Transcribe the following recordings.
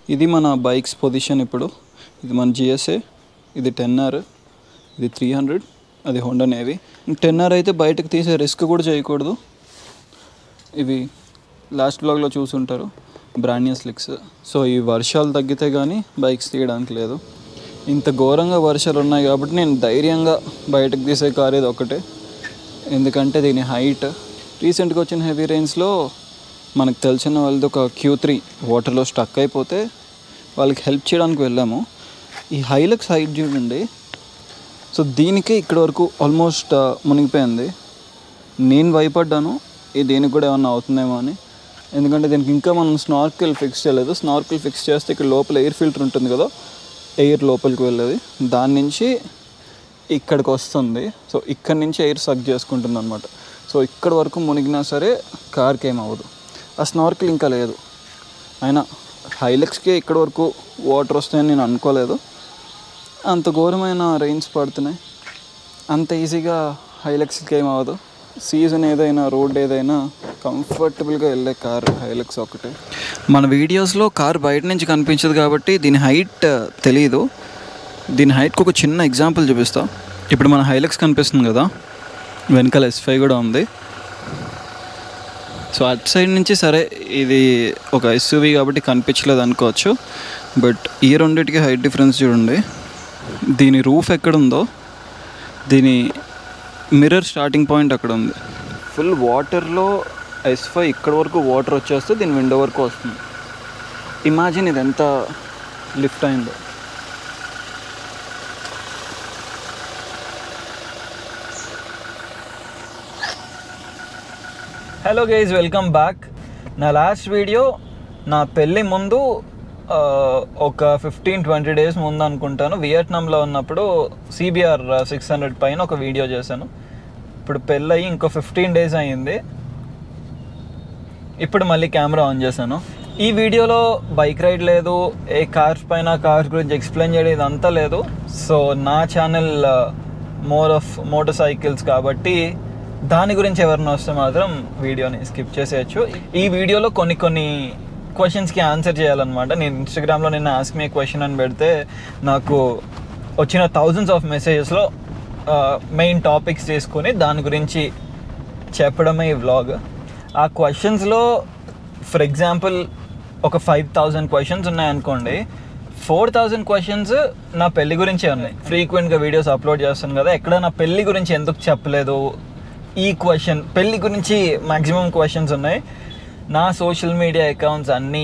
ఇది మన bikes position ఇప్పుడు ఇది మన జిఎస్ఏ ఇది టెన్ ఆర్ ఇది త్రీ హండ్రెడ్ అది హోండా నేవీ టెన్ ఆర్ అయితే బయటకు తీసే రిస్క్ కూడా చేయకూడదు ఇవి లాస్ట్ బ్లాగ్లో చూసుంటారు బ్రాండియన్ స్లిక్స్ సో ఈ వర్షాలు తగ్గితే కానీ బైక్స్ తీయడానికి లేదు ఇంత ఘోరంగా వర్షాలు ఉన్నాయి కాబట్టి నేను ధైర్యంగా బయటకు తీసే కార్ ఇది ఒకటే ఎందుకంటే దీని హైట్ రీసెంట్గా వచ్చిన హెవీ రెయిన్స్లో మనకు తెలిసిన వాళ్ళది ఒక క్యూ త్రీ వాటర్లో స్టక్ అయిపోతే వాళ్ళకి హెల్ప్ చేయడానికి వెళ్ళాము ఈ హైలక్స్ హైట్ చూడండి సో దీనికే ఇక్కడ వరకు ఆల్మోస్ట్ మునిగిపోయింది నేను భయపడ్డాను ఇది దీనికి కూడా ఏమన్నా అవుతుందేమో అని ఎందుకంటే దీనికి ఇంకా మనం స్నార్కిల్ ఫిక్స్ చేయలేదు స్నార్కిల్ ఫిక్స్ చేస్తే ఇక్కడ లోపల ఎయిర్ ఫిల్టర్ ఉంటుంది కదా ఎయిర్ లోపలికి వెళ్ళేది దాని నుంచి ఇక్కడికి వస్తుంది సో ఇక్కడ నుంచి ఎయిర్ సక్ చేసుకుంటుంది అనమాట సో ఇక్కడ వరకు మునిగినా సరే కార్కి ఏమవ్వదు ఆ స్నార్కిల్ ఇంకా లేదు అయినా హైలెక్స్కి ఇక్కడ వరకు వాటర్ వస్తాయని నేను అనుకోలేదు అంత ఘోరమైన రెయిన్స్ పడుతున్నాయి అంత ఈజీగా హైలెక్స్కి ఏం అవ్వదు సీజన్ ఏదైనా రోడ్ ఏదైనా కంఫర్టబుల్గా వెళ్ళే కార్ హైలెక్స్ ఒకటే మన వీడియోస్లో కార్ బయట నుంచి కనిపించదు కాబట్టి దీని హైట్ తెలియదు దీని హైట్కి ఒక చిన్న ఎగ్జాంపుల్ చూపిస్తా ఇప్పుడు మన హైలెక్స్ కనిపిస్తుంది కదా వెనకాల ఎస్ ఫైవ్ కూడా ఉంది సో అటు సైడ్ నుంచి సరే ఇది ఒక ఎస్యూవీ కాబట్టి కనిపించలేదు అనుకోవచ్చు బట్ ఈ రెండింటికి హైట్ డిఫరెన్స్ చూడండి దీని రూఫ్ ఎక్కడుందో దీని మిర్రర్ స్టార్టింగ్ పాయింట్ అక్కడ ఉంది ఫుల్ వాటర్లో ఎస్ ఫైవ్ ఇక్కడ వరకు వాటర్ వచ్చేస్తే దీని విండో వరకు వస్తుంది ఇమాజిన్ ఇది ఎంత లిఫ్ట్ అయిందో హలో గైజ్ వెల్కమ్ బ్యాక్ నా లాస్ట్ వీడియో నా పెళ్ళి ముందు ఆ, ఒక ఫిఫ్టీన్ ట్వంటీ డేస్ ముందు అనుకుంటాను వియట్నాంలో ఉన్నప్పుడు సిబిఆర్ సిక్స్ హండ్రెడ్ పైన ఒక వీడియో చేశాను ఇప్పుడు పెళ్ళయి ఇంకో ఫిఫ్టీన్ డేస్ అయ్యింది ఇప్పుడు మళ్ళీ కెమెరా ఆన్ చేశాను ఈ వీడియోలో బైక్ రైడ్ లేదు ఏ కార్స్ పైన కార్స్ గురించి ఎక్స్ప్లెయిన్ చేయడం ఇదంతా లేదు సో నా channel more of motorcycles కాబట్టి దాని గురించి ఎవరైనా వస్తే మాత్రం వీడియోని స్కిప్ చేసేయచ్చు ఈ వీడియోలో కొన్ని కొన్ని క్వశ్చన్స్కి ఆన్సర్ చేయాలన్నమాట నేను ఇన్స్టాగ్రామ్లో నిన్న ఆస్క్ మీ క్వశ్చన్ అని పెడితే నాకు వచ్చిన థౌజండ్స్ ఆఫ్ మెసేజెస్లో మెయిన్ టాపిక్స్ తీసుకొని దాని గురించి చెప్పడమే ఈ వ్లాగ్ ఆ క్వశ్చన్స్లో ఫర్ ఎగ్జాంపుల్ ఒక ఫైవ్ థౌజండ్ క్వశ్చన్స్ ఉన్నాయనుకోండి ఫోర్ థౌజండ్ క్వశ్చన్స్ నా పెళ్లి గురించే ఉన్నాయి ఫ్రీక్వెంట్గా వీడియోస్ అప్లోడ్ చేస్తాను కదా ఎక్కడ నా పెళ్లి గురించి ఎందుకు చెప్పలేదు ఈ క్వశ్చన్ పెళ్లి గురించి మ్యాక్సిమం క్వశ్చన్స్ ఉన్నాయి నా సోషల్ మీడియా అకౌంట్స్ అన్నీ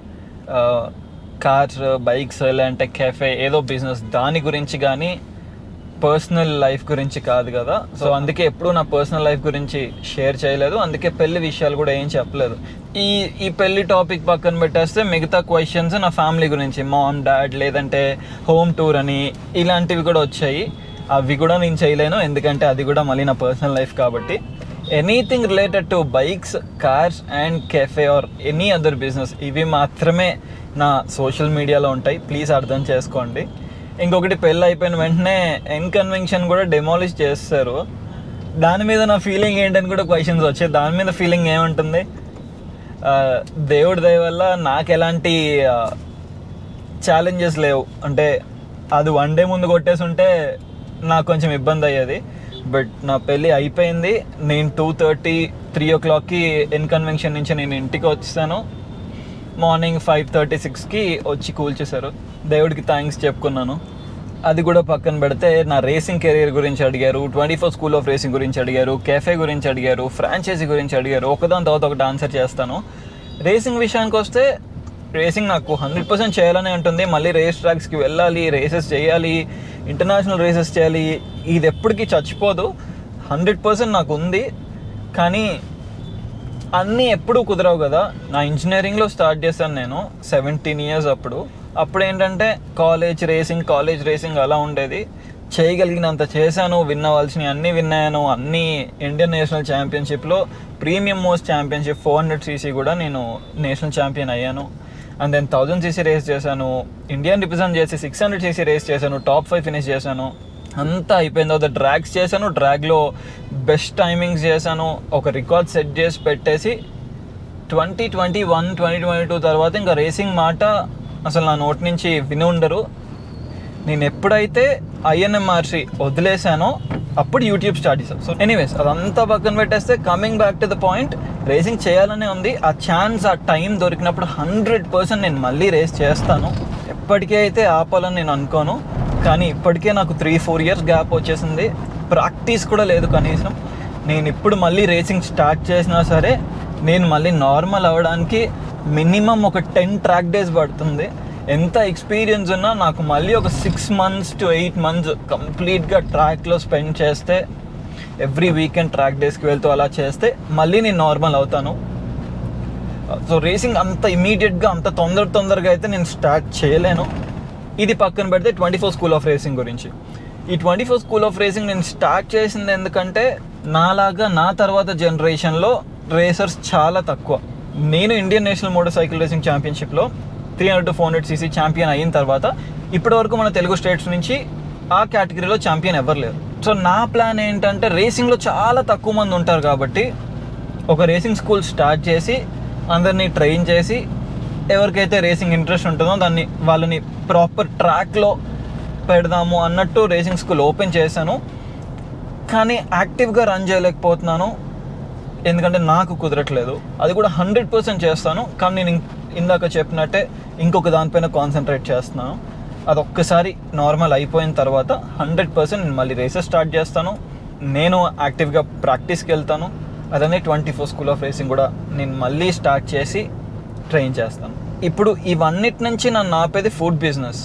కార్స్ బైక్స్ లేదంటే కెఫే ఏదో బిజినెస్ దాని గురించి కానీ పర్సనల్ లైఫ్ గురించి కాదు కదా సో అందుకే ఎప్పుడు నా పర్సనల్ లైఫ్ గురించి షేర్ చేయలేదు అందుకే పెళ్లి విషయాలు కూడా ఏం చెప్పలేదు ఈ ఈ పెళ్లి టాపిక్ పక్కన పెట్టేస్తే మిగతా క్వశ్చన్స్ నా ఫ్యామిలీ గురించి మామ్ డాడ్ లేదంటే హోమ్ టూర్ అని ఇలాంటివి కూడా వచ్చాయి అవి కూడా నేను చేయలేను ఎందుకంటే అది కూడా మళ్ళీ నా పర్సనల్ లైఫ్ కాబట్టి anything related to bikes cars and cafe or any other business ఇవి మాత్రమే నా సోషల్ మీడియాలో ఉంటాయి ప్లీజ్ అర్థం చేసుకోండి ఇంకొకటి పెళ్ళి అయిపోయిన వెంటనే ఎన్కన్వెన్షన్ కూడా డెమాలిష్ చేస్తారు దాని మీద నా ఫీలింగ్ ఏంటని కూడా క్వశ్చన్స్ వచ్చాయి దాని మీద ఫీలింగ్ ఏముంటుంది ఆ, దేవుడి దయ వల్ల నాకు ఎలాంటి ఛాలెంజెస్ లేవు అంటే అది వన్ డే ముందు కొట్టేసి ఉంటే నాకు కొంచెం ఇబ్బంది అయ్యేది బట్ నా పెళ్ళి అయిపోయింది నేను టూ థర్టీ త్రీ ఓ క్లాక్కి ఎన్కన్వెన్షన్ నుంచి నేను ఇంటికి వచ్చాను మార్నింగ్ ఫైవ్ థర్టీ సిక్స్కి వచ్చి కూల్చేశారు దేవుడికి థ్యాంక్స్ చెప్పుకున్నాను అది కూడా పక్కన పెడితే నా రేసింగ్ కెరీర్ గురించి అడిగారు twenty four school of racing గురించి అడిగారు కెఫే గురించి అడిగారు ఫ్రాంచైజీ గురించి అడిగారు ఒకదాని తర్వాత ఒకటి ఆన్సర్ చేస్తాను రేసింగ్ విషయానికి వస్తే రేసింగ్ నాకు హండ్రెడ్ పర్సెంట్ చేయాలనే ఉంటుంది మళ్ళీ రేస్ ట్రాక్స్కి వెళ్ళాలి రేసెస్ చేయాలి ఇంటర్నేషనల్ రేసెస్ చేయాలి ఇది ఎప్పటికీ చచ్చిపోదు హండ్రెడ్ పర్సెంట్ నాకు ఉంది కానీ అన్నీ ఎప్పుడూ కుదరవు కదా నా ఇంజనీరింగ్లో స్టార్ట్ చేశాను నేను సెవెంటీన్ ఇయర్స్ అప్పుడు అప్పుడు ఏంటంటే కాలేజ్ రేసింగ్ కాలేజ్ రేసింగ్ అలా ఉండేది చేయగలిగినంత చేశాను విన్ అవ్వాల్సినవి అన్నీ విన్నాను అన్ని ఇండియన్ నేషనల్ ఛాంపియన్షిప్లో premium most championship four hundred CC కూడా నేను నేషనల్ ఛాంపియన్ అయ్యాను and then thousand CC race చేశాను ఇండియన్ రిప్రజెంట్ చేసి సిక్స్ హండ్రెడ్ సీసీ రేస్ చేశాను టాప్ ఫైవ్ ఫినిష్ చేశాను అంతా అయిపోయింది తర్వాత డ్రాగ్స్ చేశాను డ్రాగ్లో బెస్ట్ టైమింగ్స్ చేశాను ఒక రికార్డ్ సెట్ చేసి పెట్టేసి twenty twenty one twenty twenty two తర్వాత ఇంకా రేసింగ్ మాట అసలు నా నోటి నుంచి విని ఉండరు నేను ఎప్పుడైతే ఐఎన్ఎంఆర్సి వదిలేసానో అప్పుడు యూట్యూబ్ స్టార్ట్ చేశాను సో ఎనీవేస్ అదంతా పక్కన పెట్టేస్తే coming back to the point racing చేయాలనే ఉంది ఆ ఛాన్స్ ఆ టైం దొరికినప్పుడు హండ్రెడ్ పర్సెంట్ నేను మళ్ళీ రేస్ చేస్తాను ఎప్పటికీ అయితే ఆపాలని నేను అనుకోను కానీ ఇప్పటికే నాకు త్రీ ఫోర్ ఇయర్స్ గ్యాప్ వచ్చేసింది ప్రాక్టీస్ కూడా లేదు కనీసం నేను ఇప్పుడు మళ్ళీ రేసింగ్ స్టార్ట్ చేసినా సరే నేను మళ్ళీ నార్మల్ అవ్వడానికి మినిమం ఒక టెన్ ట్రాక్ డేస్ పడుతుంది ఎంత ఎక్స్పీరియన్స్ ఉన్నా నాకు మళ్ళీ ఒక six months to eight months కంప్లీట్గా ట్రాక్లో స్పెండ్ చేస్తే ఎవ్రీ వీకెండ్ ట్రాక్ డేస్కి వెళ్తూ అలా చేస్తే మళ్ళీ నేను నార్మల్ అవుతాను సో రేసింగ్ అంత ఇమీడియట్గా అంత తొందర తొందరగా అయితే నేను స్టార్ట్ చేయలేను ఇది పక్కన పెడితే twenty four school of racing గురించి ఈ twenty four school of racing నేను స్టార్ట్ చేసింది ఎందుకంటే నాలాగా నా తర్వాత జనరేషన్లో రేసర్స్ చాలా తక్కువ నేను Indian national motorcycle racing ఛాంపియన్షిప్లో three hundred to four hundred CC champion అయిన తర్వాత ఇప్పటివరకు మన తెలుగు స్టేట్స్ నుంచి ఆ కేటగిరీలో ఛాంపియన్ ఎవరు లేరు సో నా ప్లాన్ ఏంటంటే రేసింగ్లో చాలా తక్కువ మంది ఉంటారు కాబట్టి ఒక రేసింగ్ స్కూల్ స్టార్ట్ చేసి అందరినీ ట్రైన్ చేసి ఎవరికైతే రేసింగ్ ఇంట్రెస్ట్ ఉంటుందో దాన్ని వాళ్ళని ప్రాపర్ ట్రాక్లో పెడదాము అన్నట్టు రేసింగ్ స్కూల్ ఓపెన్ చేశాను కానీ యాక్టివ్గా రన్ చేయలేకపోతున్నాను ఎందుకంటే నాకు కుదరట్లేదు అది కూడా హండ్రెడ్ పర్సెంట్ చేస్తాను కానీ నేను ఇం- ఇందాక చెప్పినట్టే ఇంకొక దానిపైన కాన్సన్ట్రేట్ చేస్తున్నాను అది ఒక్కసారి నార్మల్ అయిపోయిన తర్వాత హండ్రెడ్ పర్సెంట్ నేను మళ్ళీ రేసెస్ స్టార్ట్ చేస్తాను నేను యాక్టివ్గా ప్రాక్టీస్కి వెళ్తాను అలానే twenty four school of racing కూడా నేను మళ్ళీ స్టార్ట్ చేసి ట్రైన్ చేస్తాను ఇప్పుడు ఇవన్నిటి నుంచి నన్ను ఆపేది ఫుడ్ బిజినెస్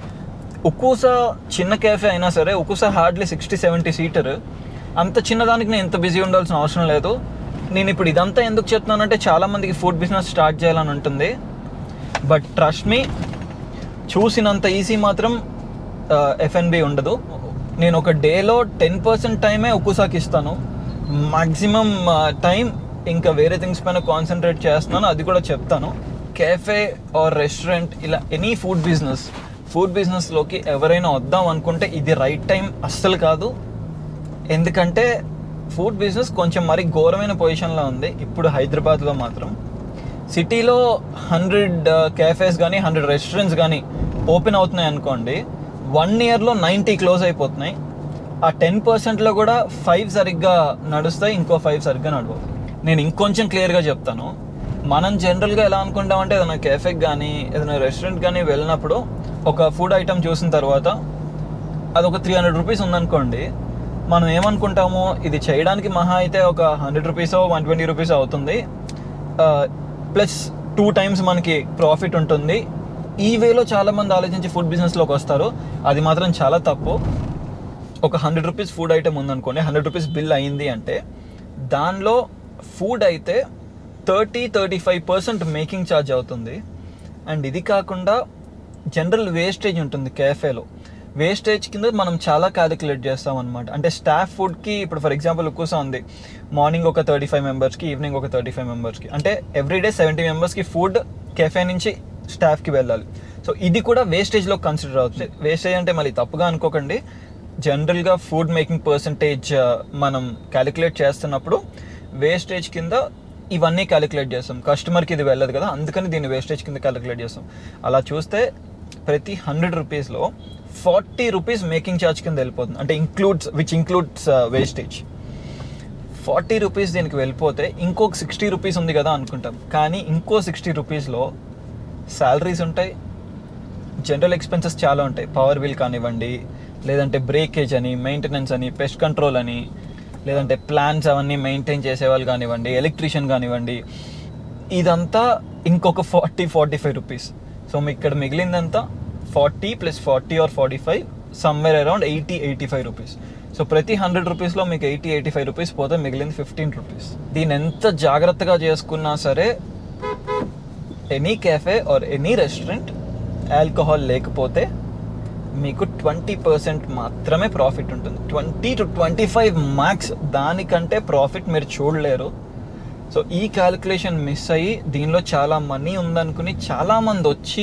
ఉక్కుసా చిన్న కేఫే అయినా సరే ఉక్కుసా హార్డ్లీ సిక్స్టీ సెవెంటీ సీటర్ అంత చిన్నదానికి నేను ఎంత బిజీ ఉండాల్సిన అవసరం లేదు నేను ఇప్పుడు ఇదంతా ఎందుకు చెప్తున్నానంటే చాలామందికి ఫుడ్ బిజినెస్ స్టార్ట్ చేయాలని ఉంటుంది బట్ ట్రస్ట్ మీ చూసినంత ఈజీ మాత్రం ఎఫ్ఎన్బి ఉండదు నేను ఒక డేలో టెన్ పర్సెంట్ టైమే ఉక్కుసాకి ఇస్తాను మ్యాక్సిమం టైం ఇంకా వేరే థింగ్స్ పైన కాన్సన్ట్రేట్ చేస్తున్నాను అది కూడా చెప్తాను కేఫే ఆర్ రెస్టారెంట్ ఇలా ఎనీ ఫుడ్ బిజినెస్ ఫుడ్ బిజినెస్లోకి ఎవరైనా వద్దాం అనుకుంటే ఇది రైట్ టైం అస్సలు కాదు ఎందుకంటే ఫుడ్ బిజినెస్ కొంచెం మరి ఘోరమైన పొజిషన్లో ఉంది ఇప్పుడు హైదరాబాద్లో మాత్రం సిటీలో హండ్రెడ్ క్యాఫేస్ కానీ హండ్రెడ్ రెస్టారెంట్స్ కానీ ఓపెన్ అవుతున్నాయి అనుకోండి వన్ ఇయర్లో నైంటీ క్లోజ్ అయిపోతున్నాయి ఆ టెన్ పర్సెంట్లో కూడా ఫైవ్ సరిగ్గా నడుస్తాయి ఇంకో ఫైవ్ సరిగ్గా నడవవు నేను ఇంకొంచెం క్లియర్గా చెప్తాను మనం జనరల్గా ఎలా అనుకుంటామంటే ఏదైనా కేఫేకి కానీ ఏదైనా రెస్టారెంట్ కానీ వెళ్ళినప్పుడు ఒక ఫుడ్ ఐటమ్ చూసిన తర్వాత అది ఒక త్రీ హండ్రెడ్ రూపీస్ ఉందనుకోండి మనం ఏమనుకుంటాము ఇది చేయడానికి మహా అయితే ఒక hundred rupees one twenty rupees అవుతుంది ప్లస్ టూ టైమ్స్ మనకి ప్రాఫిట్ ఉంటుంది ఈ వేలో చాలామంది ఆలోచించి ఫుడ్ బిజినెస్లోకి వస్తారు అది మాత్రం చాలా తప్పు ఒక హండ్రెడ్ రూపీస్ ఫుడ్ ఐటమ్ ఉందనుకోండి హండ్రెడ్ రూపీస్ బిల్ అయింది అంటే దానిలో ఫుడ్ అయితే thirty thirty five percent making charge అవుతుంది అండ్ ఇది కాకుండా జనరల్ వేస్టేజ్ ఉంటుంది కేఫేలో వేస్టేజ్ కింద మనం చాలా క్యాలిక్యులేట్ చేస్తాం అనమాట అంటే స్టాఫ్ ఫుడ్కి ఇప్పుడు ఫర్ ఎగ్జాంపుల్ కూర్చో ఉంది మార్నింగ్ ఒక థర్టీ ఫైవ్ మెంబర్స్కి ఈవినింగ్ ఒక థర్టీ ఫైవ్ మెంబర్స్కి అంటే ఎవ్రీడే సెవెంటీ మెంబర్స్కి ఫుడ్ కెఫే నుంచి స్టాఫ్కి వెళ్ళాలి సో ఇది కూడా వేస్టేజ్లో కన్సిడర్ అవుతుంది వేస్టేజ్ అంటే మళ్ళీ తప్పుగా అనుకోకండి జనరల్గా ఫుడ్ మేకింగ్ పర్సంటేజ్ మనం క్యాలిక్యులేట్ చేస్తున్నప్పుడు వేస్టేజ్ కింద ఇవన్నీ క్యాలిక్యులేట్ చేస్తాం కస్టమర్కి ఇది వెళ్ళదు కదా అందుకని దీన్ని వేస్టేజ్ కింద క్యాలిక్యులేట్ చేస్తాం అలా చూస్తే ప్రతి హండ్రెడ్ రూపీస్లో ఫార్టీ రూపీస్ మేకింగ్ ఛార్జ్ కింద వెళ్ళిపోతుంది అంటే includes which includes wastage forty rupees దీనికి వెళ్ళిపోతే ఇంకొక సిక్స్టీ రూపీస్ ఉంది కదా అనుకుంటాం కానీ ఇంకో సిక్స్టీ రూపీస్లో శాలరీస్ ఉంటాయి జనరల్ ఎక్స్పెన్సెస్ చాలా ఉంటాయి పవర్ బిల్ కానివ్వండి లేదంటే బ్రేకేజ్ అని మెయింటెనెన్స్ అని పెస్ట్ కంట్రోల్ అని లేదంటే ప్లాన్స్ అవన్నీ మెయింటైన్ చేసేవాళ్ళు కానివ్వండి ఎలక్ట్రీషియన్ కానివ్వండి ఇదంతా ఇంకొక forty forty five rupees so మీకు ఇక్కడ మిగిలిందంతా forty plus forty or forty five somewhere around eighty eighty five rupees so ప్రతి హండ్రెడ్ రూపీస్లో మీకు ఎయిటీ ఎయిటీ ఫైవ్ రూపీస్ పోతే మిగిలింది ఫిఫ్టీన్ రూపీస్ దీన్ని ఎంత జాగ్రత్తగా చేసుకున్నా సరే any cafe or any restaurant alcohol లేకపోతే మీకు ట్వంటీ పర్సెంట్ మాత్రమే ప్రాఫిట్ ఉంటుంది twenty to twenty five max దానికంటే ప్రాఫిట్ మీరు చూడలేరు సో ఈ క్యాలిక్యులేషన్ మిస్ అయ్యి దీనిలో చాలా మనీ ఉందనుకుని చాలామంది వచ్చి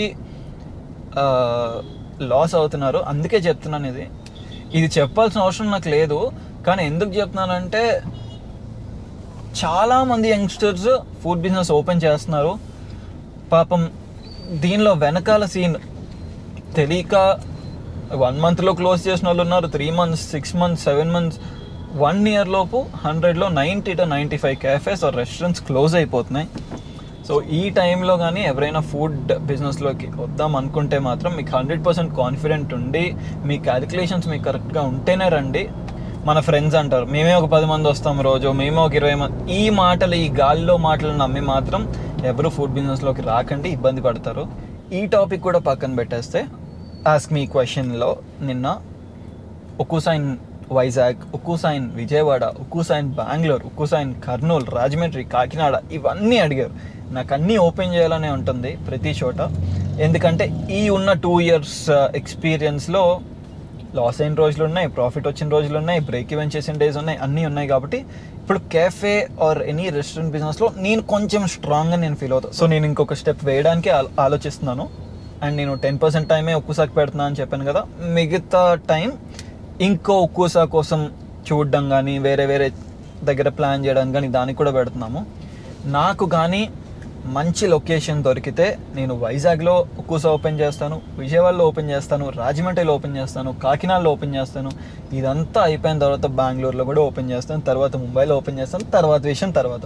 లాస్ అవుతున్నారు అందుకే చెప్తున్నాను ఇది ఇది చెప్పాల్సిన అవసరం నాకు లేదు కానీ ఎందుకు చెప్తున్నానంటే చాలామంది యంగ్స్టర్స్ ఫుడ్ బిజినెస్ ఓపెన్ చేస్తున్నారు పాపం దీనిలో వెనకాల సీన్ తెలియక వన్ మంత్లో క్లోజ్ చేసిన వాళ్ళు ఉన్నారు three months six months seven months one year లోపు హండ్రెడ్లో ninety to ninety five cafes or restaurants close అయిపోతున్నాయి సో ఈ టైంలో కానీ ఎవరైనా ఫుడ్ బిజినెస్లోకి వద్దాం అనుకుంటే మాత్రం మీకు హండ్రెడ్ పర్సెంట్ కాన్ఫిడెంట్ ఉండి మీ క్యాలిక్యులేషన్స్ మీకు కరెక్ట్గా ఉంటేనే రండి మన ఫ్రెండ్స్ అంటారు మేమే ఒక పది మంది వస్తాం రోజు మేమే ఒక ఇరవై మంది ఈ మాటలు ఈ గాలిలో మాటలు నమ్మి మాత్రం ఎవరు ఫుడ్ బిజినెస్లోకి రాకండి ఇబ్బంది పడతారు ఈ టాపిక్ కూడా పక్కన పెట్టేస్తే ఆస్క్ మీ క్వశ్చన్లో నిన్న ఉక్కుసైన్ వైజాగ్ ఉక్కుసైన్ విజయవాడ ఉక్కుసైన్ బెంగళూరు ఉక్కుసైన్ కర్నూలు రాజమండ్రి కాకినాడ ఇవన్నీ అడిగారు నాకు అన్నీ ఓపెన్ చేయాలనే ఉంటుంది ప్రతి చోట ఎందుకంటే ఈ ఉన్న టూ ఇయర్స్ ఎక్స్పీరియన్స్లో లాస్ అయిన రోజులు ఉన్నాయి ప్రాఫిట్ వచ్చిన రోజులు ఉన్నాయి బ్రేక్ ఈవెన్ చేసిన డేస్ ఉన్నాయి అన్నీ ఉన్నాయి కాబట్టి ఇప్పుడు కేఫే ఆర్ ఎనీ రెస్టారెంట్ బిజినెస్లో నేను కొంచెం స్ట్రాంగ్గా నేను ఫీల్ అవుతాను సో నేను ఇంకొక స్టెప్ వేయడానికి ఆలో- ఆలోచిస్తున్నాను అండ్ నేను టెన్ పర్సెంట్ టైమే ఉక్కుసాకి పెడుతున్నా అని చెప్పాను కదా మిగతా టైం ఇంకో ఉక్కుసా కోసం చూడడం కానీ వేరే వేరే దగ్గర ప్లాన్ చేయడం కానీ దానికి కూడా పెడుతున్నాము నాకు కానీ మంచి లొకేషన్ దొరికితే నేను వైజాగ్లో ఉక్కుసా ఓపెన్ చేస్తాను విజయవాడలో ఓపెన్ చేస్తాను రాజమండ్రిలో ఓపెన్ చేస్తాను కాకినాడలో ఓపెన్ చేస్తాను ఇదంతా అయిపోయిన తర్వాత బెంగళూరులో కూడా ఓపెన్ చేస్తాను తర్వాత ముంబైలో ఓపెన్ చేస్తాను తర్వాత విషయం తర్వాత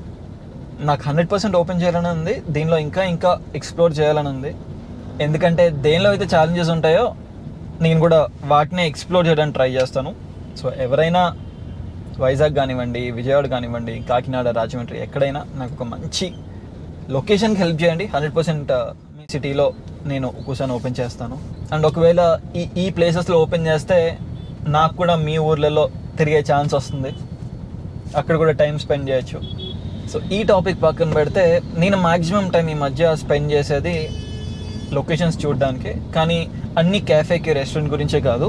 నాకు హండ్రెడ్ పర్సెంట్ ఓపెన్ చేయాలని ఉంది దీనిలో ఇంకా ఇంకా ఎక్స్ప్లోర్ చేయాలని ఉంది ఎందుకంటే దేనిలో అయితే ఛాలెంజెస్ ఉంటాయో నేను కూడా వాటిని ఎక్స్ప్లోర్ చేయడానికి ట్రై చేస్తాను సో ఎవరైనా వైజాగ్ కానివ్వండి విజయవాడ కానివ్వండి కాకినాడ రాజమండ్రి ఎక్కడైనా నాకు ఒక మంచి లొకేషన్కి హెల్ప్ చేయండి హండ్రెడ్ పర్సెంట్ మీ సిటీలో నేను కూర్చొని ఓపెన్ చేస్తాను అండ్ ఒకవేళ ఈ ఈ ప్లేసెస్లో ఓపెన్ చేస్తే నాకు కూడా మీ ఊర్లలో తిరిగే ఛాన్స్ వస్తుంది అక్కడ కూడా టైం స్పెండ్ చేయొచ్చు సో ఈ టాపిక్ పక్కన పెడితే నేను మాక్సిమం టైం ఈ మధ్య స్పెండ్ చేసేది లొకేషన్స్ చూడడానికి కానీ అన్ని క్యాఫేకి రెస్టారెంట్ గురించే కాదు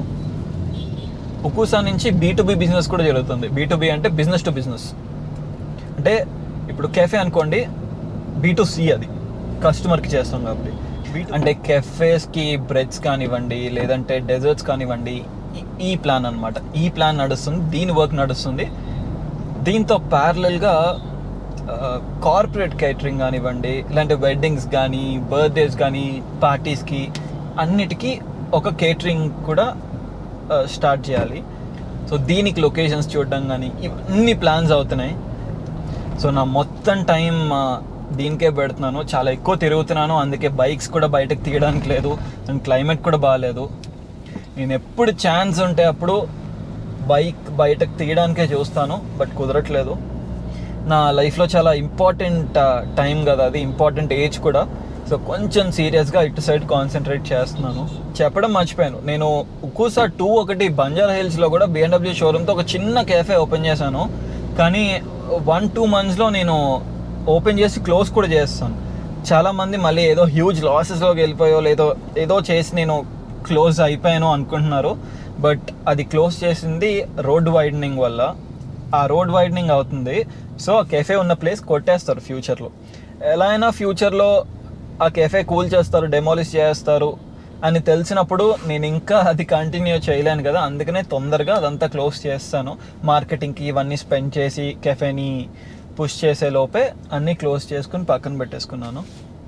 ఉకుసా నుంచి బీ టు బి బిజినెస్ కూడా జరుగుతుంది బీ టు బి అంటే బిజినెస్ టు బిజినెస్ అంటే ఇప్పుడు కెఫే అనుకోండి బీ టు సి అది కస్టమర్కి చేస్తాం కాబట్టి అంటే కెఫేస్కి బ్రెడ్స్ కానివ్వండి లేదంటే డెజర్ట్స్ కానివ్వండి ఈ- ఈ ప్లాన్ అన్నమాట ఈ ప్లాన్ నడుస్తుంది దీని వర్క్ నడుస్తుంది దీంతో ప్యారలల్గా కార్పొరేట్ కేటరింగ్ కానివ్వండి ఇలాంటి వెడ్డింగ్స్ కానీ బర్త్డేస్ కానీ పార్టీస్కి అన్నిటికీ ఒక కేటరింగ్ కూడా స్టార్ట్ చేయాలి సో దీనికి లొకేషన్స్ చూడడం కానీ ఇవన్నీ ప్లాన్స్ అవుతున్నాయి సో నా మొత్తం టైం ఆ, దీనికే పెడుతున్నాను చాలా ఎక్కువ తిరుగుతున్నాను అందుకే బైక్స్ కూడా బయటకు తీయడానికి లేదు అండ్ క్లైమేట్ కూడా బాగాలేదు నేను ఎప్పుడు ఛాన్స్ ఉంటే అప్పుడు బైక్ బయటకు తీయడానికే చూస్తాను బట్ కుదరట్లేదు నా లైఫ్లో చాలా ఇంపార్టెంట్ టైం కదా అది ఇంపార్టెంట్ ఏజ్ కూడా సో కొంచెం సీరియస్గా ఇటు సైడ్ కాన్సన్ట్రేట్ చేస్తున్నాను చెప్పడం మర్చిపోయాను నేను ఉక్కుసా టూ ఒకటి బంజారా హిల్స్లో కూడా బిఎండబ్ల్యూ షోరూమ్తో ఒక చిన్న కేఫే ఓపెన్ చేశాను కానీ వన్ టూ మంత్స్లో నేను ఓపెన్ చేసి క్లోజ్ కూడా చేస్తాను చాలామంది మళ్ళీ ఏదో హ్యూజ్ లాసెస్లోకి వెళ్ళిపోయో లేదో ఏదో చేసి నేను క్లోజ్ అయిపోయాను అనుకుంటున్నారు బట్ అది క్లోజ్ చేసింది రోడ్ వైడనింగ్ వల్ల ఆ రోడ్ వైడనింగ్ అవుతుంది సో ఆ కెఫే ఉన్న ప్లేస్ కొట్టేస్తారు ఫ్యూచర్లో ఎలా అయినా ఫ్యూచర్లో ఆ కెఫే కూల్ చేస్తారు డెమాలిష్ చేస్తారు అని తెలిసినప్పుడు నేను ఇంకా అది కంటిన్యూ చేయలేను కదా అందుకనే తొందరగా అదంతా క్లోజ్ చేస్తాను మార్కెటింగ్కి ఇవన్నీ స్పెండ్ చేసి కెఫేని పుష్ చేసే లోపే అన్నీ క్లోజ్ చేసుకుని పక్కన పెట్టేసుకున్నాను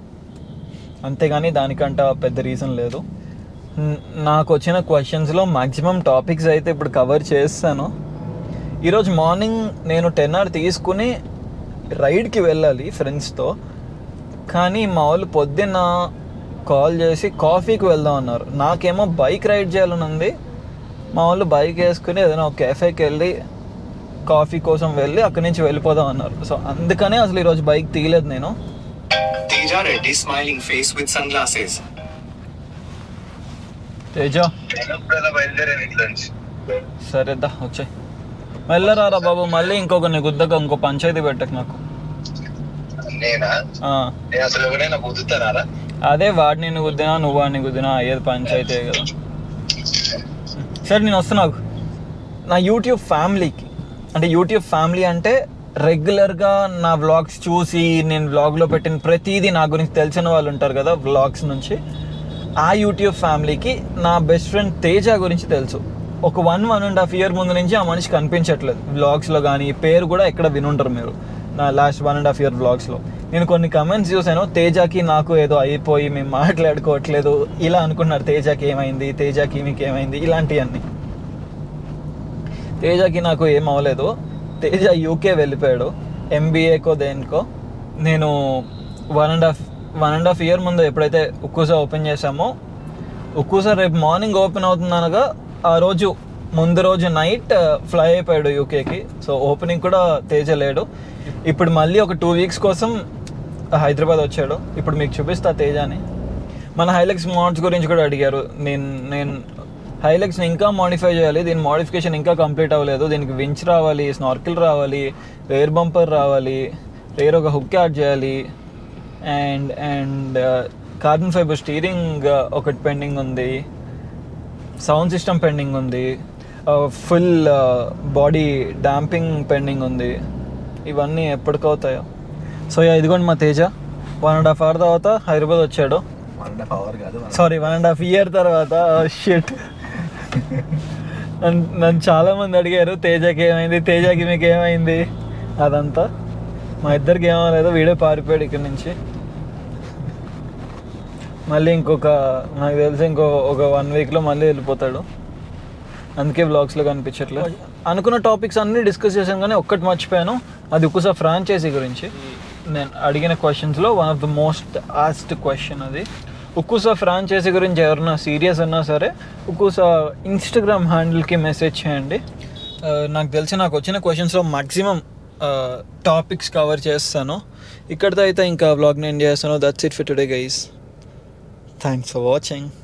అంతేగాని దానికంట పెద్ద రీజన్ లేదు న్- నాకు వచ్చిన క్వశ్చన్స్లో మ్యాక్సిమం టాపిక్స్ అయితే ఇప్పుడు కవర్ చేస్తాను ఈరోజు మార్నింగ్ నేను టెన్ అవర్ తీసుకుని రైడ్కి వెళ్ళాలి ఫ్రెండ్స్తో కానీ మా వాళ్ళు పొద్దున్న కాల్ చేసి కాఫీకి వెళ్దాం అన్నారు నాకేమో బైక్ రైడ్ చేయాలని ఉంది మా వాళ్ళు బైక్ వేసుకుని ఏదైనా ఒక కెఫేకి వెళ్ళి కాఫీ కోసం వెళ్ళి అక్కడి నుంచి వెళ్ళిపోదాం అన్నారు సో అందుకనే అసలు ఈరోజు బైక్ తీయలేదు నేను Teja Reddy smiling face with sunglasses. Teja ఇప్పుడు బయలుదేరాను ఇట్లా నుంచి సరేద్దా వచ్చాయి వెళ్ళరారా బాబు మళ్ళీ ఇంకొకరిని గుద్దక ఇంకో పంచాయతీ పెట్టకు నాకు నేనా ఆ, నేను అసలు ఎవరైనా కుదుతారా అదే వాడు నిన్ను గుద్దినా నువ్వు వాడిని గుద్దినా అయ్యేది పంచాయతీ కదా సరే నేను వస్తున్నాను నా యూట్యూబ్ ఫ్యామిలీకి అంటే యూట్యూబ్ ఫ్యామిలీ అంటే రెగ్యులర్గా నా వ్లాగ్స్ చూసి నేను వ్లాగ్లో పెట్టిన ప్రతిదీ నా గురించి తెలిసిన వాళ్ళు ఉంటారు కదా వ్లాగ్స్ నుంచి ఆ యూట్యూబ్ ఫ్యామిలీకి నా బెస్ట్ ఫ్రెండ్ తేజ గురించి తెలుసు ఒక one one and half year ముందు నుంచి ఆ మనిషి కనిపించట్లేదు వ్లాగ్స్లో కానీ పేరు కూడా ఎక్కడ వినుంటారు మీరు నా last one and half year బ్లాగ్స్లో నేను కొన్ని కమెంట్స్ చూసాను తేజాకి నాకు ఏదో అయిపోయి మేము మాట్లాడుకోవట్లేదు ఇలా అనుకున్నారు తేజాకి ఏమైంది తేజాకి మీకు ఏమైంది ఇలాంటివన్నీ తేజాకి నాకు ఏం అవ్వలేదు తేజ యూకే వెళ్ళిపోయాడు ఎంబీఏకో దేనికో నేను one and half one and half year ముందు ఎప్పుడైతే ఉక్కుసా ఓపెన్ చేసామో ఉక్కుసా రేపు మార్నింగ్ ఓపెన్ అవుతుంది అనగా ఆ రోజు ముందు రోజు నైట్ ఫ్లై అయిపోయాడు యూకేకి సో ఓపెనింగ్ కూడా తేజ లేడు ఇప్పుడు మళ్ళీ ఒక టూ వీక్స్ కోసం హైదరాబాద్ వచ్చాడు ఇప్పుడు మీకు చూపిస్తా తేజాని మన హైలెక్స్ మోడ్స్ గురించి కూడా అడిగారు నేను నేను హైలెక్స్ని ఇంకా మాడిఫై చేయాలి దీని మోడిఫికేషన్ ఇంకా కంప్లీట్ అవ్వలేదు దీనికి వించ్ రావాలి స్నార్కిల్ రావాలి రేర్ బంపర్ రావాలి రేర్ ఒక హుక్ యాడ్ చేయాలి and and carbon fibre steering ఒకటి పెండింగ్ ఉంది సౌండ్ సిస్టమ్ పెండింగ్ ఉంది ఫుల్ బాడీ డాంపింగ్ పెండింగ్ ఉంది ఇవన్నీ ఎప్పటికవుతాయో సో యా, ఇదిగోండి మా Teja one and half hour తర్వాత హైదరాబాద్ వచ్చాడు వన్ అండ్ హాఫ్ అవర్ కాదు sorry one and half year తర్వాత షిట్ నన్ను చాలా మంది అడిగారు తేజకి ఏమైంది తేజకి మీకు ఏమైంది అదంతా మా ఇద్దరికి ఏమవలేదు వీడే పారిపోయాడు ఇక్కడి నుంచి మళ్ళీ ఇంకొక నాకు తెలిసి ఇంకో ఒక వన్ వీక్లో మళ్ళీ వెళ్ళిపోతాడు అందుకే బ్లాగ్స్లో కనిపించట్లేదు అనుకున్న టాపిక్స్ అన్నీ డిస్కస్ చేశాను కానీ ఒక్కటి మర్చిపోయాను అది ఉక్కుసా ఫ్రాంచైజీ గురించి నేను అడిగిన క్వశ్చన్స్లో one of the most asked question అది ఉక్కుసా ఫ్రాంచైజీ గురించి ఎవరైనా సీరియస్ అన్నా సరే ఉక్కుసా ఇన్స్టాగ్రామ్ హ్యాండిల్కి మెసేజ్ చేయండి ఆ, నాకు తెలిసి నాకు వచ్చిన క్వశ్చన్స్లో మ్యాక్సిమం టాపిక్స్ కవర్ చేస్తాను ఇక్కడితో అయితే ఇంకా బ్లాగ్ నేను చేస్తాను that's it for today guys thanks for watching